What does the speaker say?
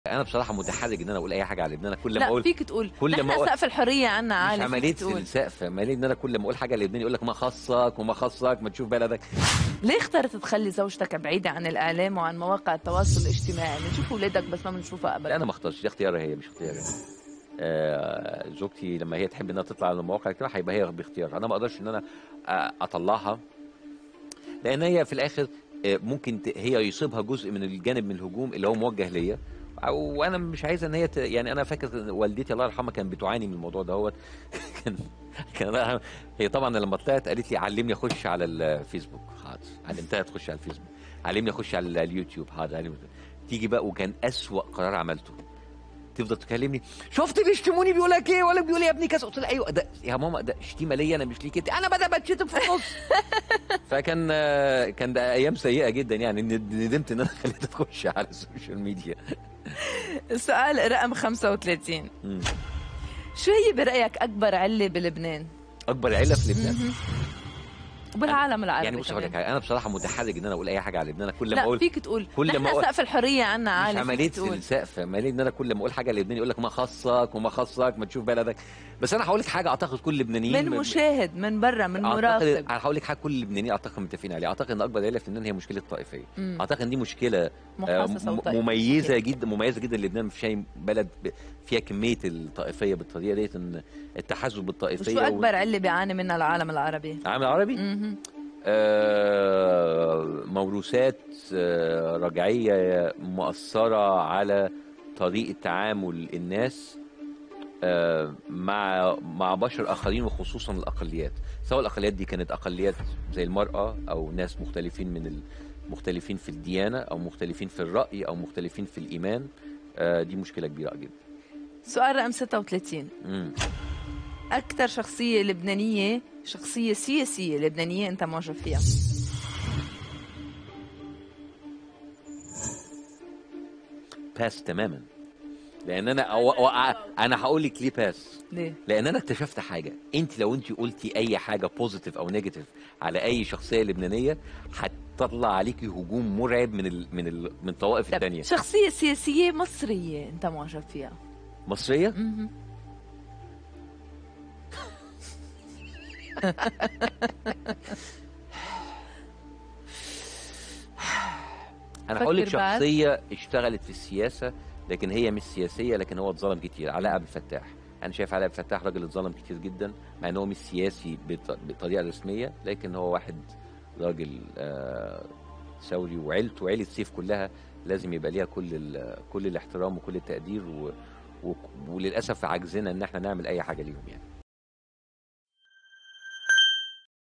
انا بصراحه متحرج ان انا اقول اي حاجه على لبنان كل ما لا اقول فيك تقول كل نحن ما أقول- سقف الحريه عنا مش عالي عمليه فيك تقول السقف عمليه ان انا كل ما اقول حاجه على لبنان يقول لك ما خصك وما خصك ما تشوف بلدك ليه اخترت تخلي زوجتك بعيده عن الاعلام وعن مواقع التواصل الاجتماعي بنشوف اولادك بس ما بنشوفها لا ابدا انا ما اختارش دي اختيارها هي مش اختياري أنا. آه زوجتي لما هي تحب انها تطلع على المواقع كده هيبقى هي باختيارها انا ما اقدرش ان انا آه، اطلعها لان هي في الاخر آه، ممكن ت- هي يصيبها جزء من الجانب من الهجوم اللي هو موجه ليا او انا مش عايزه ان هي ت... يعني انا فاكر إن والدتي الله يرحمها كانت بتعاني من الموضوع دوت كان كان أنا- هي طبعا لما طلعت قالت لي علمني اخش على الفيسبوك حاضر علمتها تخش على الفيسبوك علمني اخش على اليوتيوب حاضر علمني تيجي بقى وكان اسوأ قرار عملته تفضل تكلمني شفت بيشتموني بيقول لك ايه ولا بيقول يا ابني كذا قلت لها ايوه ده يا ماما ده شتيمه ليا انا مش ليك انت انا بدا بتشتم في النص فكان آه، كان ده ايام سيئه جدا يعني ند- ندمت ان انا خليتها تخش على السوشيال ميديا السؤال رقم 35 مم. شو هي برايك اكبر عله بلبنان اكبر عيله في لبنان وبالعالم العربي يعني بص هقول لك كمان. حاجه انا بصراحه متحرج ان انا اقول اي حاجه على لبنان كل ما لا اقول فيك تقول كل نحن ما أقول- سقف الحريه عنا مش عالي عمليه فيك تقول السقف عمليه ان انا كل ما اقول حاجه لبناني يقول لك ما خصك وما خصك ما تشوف بلدك بس انا هقول لك حاجه اعتقد كل اللبنانيين من مشاهد من برا من اعتقد مراقب انا هقول لك حاجه كل اللبنانيين اعتقد متفقين عليها اعتقد ان اكبر عيله في لبنان هي مشكله الطائفيه مم. اعتقد ان دي مشكله آه، محاصصه م- وطائفية. مميزه جدا مميزه جدا لبنان مفيش اي بلد ب- فيها كميه الطائفيه بالطريقه ديت ان التحزب بالطائفيه وشو اكبر عله بيعاني منها العالم العربي عامل عربي مهم. آه موروثات آه رجعيه مؤثره على طريقه تعامل الناس آه مع مع بشر اخرين وخصوصا الاقليات سواء الاقليات دي كانت اقليات زي المراه او ناس مختلفين من ال... مختلفين في الديانه او مختلفين في الراي او مختلفين في الايمان آه دي مشكله كبيره جدا سؤال رقم 36 مم. اكثر شخصيه لبنانيه شخصيه سياسيه لبنانيه انت معجب فيها باس تماما لان انا أو... أو... انا هقول لك ليه باس ليه لان انا اكتشفت حاجه انت لو انت قلتي اي حاجه بوزيتيف او نيجاتيف على اي شخصيه لبنانيه هتطلع عليكي هجوم مرعب من ال... من ال... من الطوائف طب الثانيه شخصيه سياسيه مصريه انت معجب فيها مصريه مهم. انا هقول لك فكر بعد. شخصيه اشتغلت في السياسه لكن هي مش سياسيه لكن هو اتظلم كتير علاء عبد الفتاح انا شايف علاء عبد الفتاح راجل اتظلم كتير جدا مع ان هو مش سياسي بط... بطريقه رسميه لكن هو واحد راجل آه ثوري وعيلته وعيله سيف كلها لازم يبقى ليها كل ال... كل الاحترام وكل التقدير و... و... وللاسف عجزنا ان احنا نعمل اي حاجه ليهم يعني